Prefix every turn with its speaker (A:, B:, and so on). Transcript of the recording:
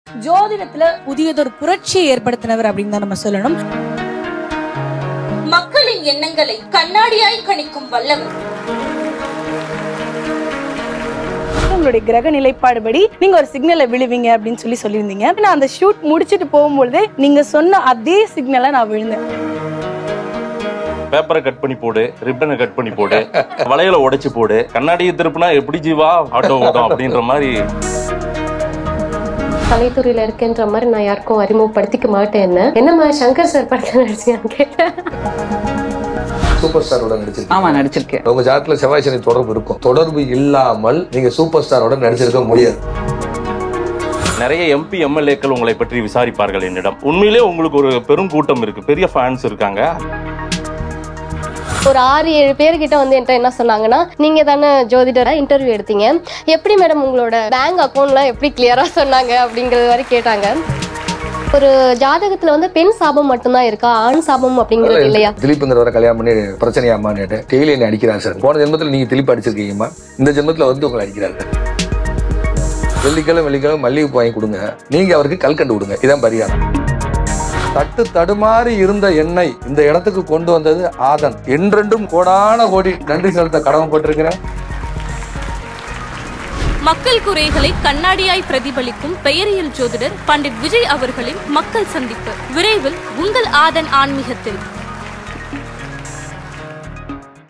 A: ஜோதிடத்துல புதியதொரு புரட்சியை ஏற்படுத்தினவர் அப்படின்னு தான் நம்ம சொல்லணும்
B: மக்களின் எண்ணங்களை கண்ணாடியாய் கணிக்கும் வல்லவர்
A: உங்களுடைய கிரக நிலைப்பாடுபடி நீங்க ஒரு சிக்னலை விழுவீங்க அப்படின்னு சொல்லி சொல்லியிருந்தீங்க நான் அந்த ஷூட் முடிச்சிட்டு போகும்பொழுது நீங்க சொன்ன அதே சிக்னலை நான் விழுந்தேன்
C: பேப்பரை கட் பண்ணி போடு ரிப்பனை கட் பண்ணி போடு வளையல உடைச்சு போடு கண்ணாடியை திருப்பினா எப்படி ஜீவா ஆட்டோ ஓடும் அப்படின்ற மாதிரி
D: கலைத்துறையில இருக்கேன்ற மாதிரி நான் யாருக்கும் அறிமுகப்படுத்திக்க மாட்டேன் என்ன என்னம்மா சங்கர் சார் படத்துல நடிச்சியான்னு கேட்டேன்
E: சூப்பர் ஸ்டாரோட நடிச்சிருக்கீங்க
F: ஆமா நடிச்சிருக்கேன்
E: உங்க ஜாதகத்துல செவ்வாய் சனி தொடர்பு இருக்கும் தொடர்பு இல்லாமல் நீங்க சூப்பர் ஸ்டாரோட நடிச்சிருக்க முடியாது
C: நிறைய எம்பி எம்எல்ஏக்கள் உங்களை பற்றி விசாரிப்பார்கள் என்னிடம் உண்மையிலே உங்களுக்கு ஒரு பெரும் கூட்டம் இருக்கு பெரிய ஃபேன்ஸ் இருக்காங்க
D: ஒரு ஆறு ஏழு பேர்கிட்ட வந்து என்கிட்ட என்ன சொன்னாங்கன்னா நீங்க தானே ஜோதிடரா இன்டர்வியூ எடுத்தீங்க எப்படி மேடம் உங்களோட பேங்க் அக்கௌண்ட்லாம் எப்படி கிளியரா சொன்னாங்க அப்படிங்கறது வரை கேட்டாங்க ஒரு ஜாதகத்துல வந்து பெண் சாபம் மட்டும்தான் இருக்கா ஆண் சாபம் அப்படிங்கிறது இல்லையா
E: திலீப்ங்கிறவரை கல்யாணம் பண்ணி பிரச்சனையாமான்னு கேட்டேன் டெய்லி என்ன அடிக்கிறார் சார் போன ஜென்மத்துல நீங்க திலீப் அடிச்சிருக்கீங்கம்மா இந்த ஜென்மத்துல வந்து உங்களை அடிக்கிறாரு வெள்ளிக்கிழமை வெள்ளிக்கிழமை மல்லிகைப்பூ வாங்கி கொடுங்க நீங்க அவருக்கு கல்கண்டு கொடுங்க இதான் பரிகாரம் தட்டு தடுமாறி இருந்த எண்ணெய் இந்த இடத்துக்கு கொண்டு வந்தது ஆதன் என்றென்றும் கோடான கோடி நன்றி செலுத்த கடமைப்பட்டிருக்கிறேன்
B: மக்கள் குறைகளை கண்ணாடியாய் பிரதிபலிக்கும் பெயரியல் ஜோதிடர் பண்டிட் விஜய் அவர்களின் மக்கள் சந்திப்பு விரைவில் உங்கள் ஆதன் ஆன்மீகத்தில்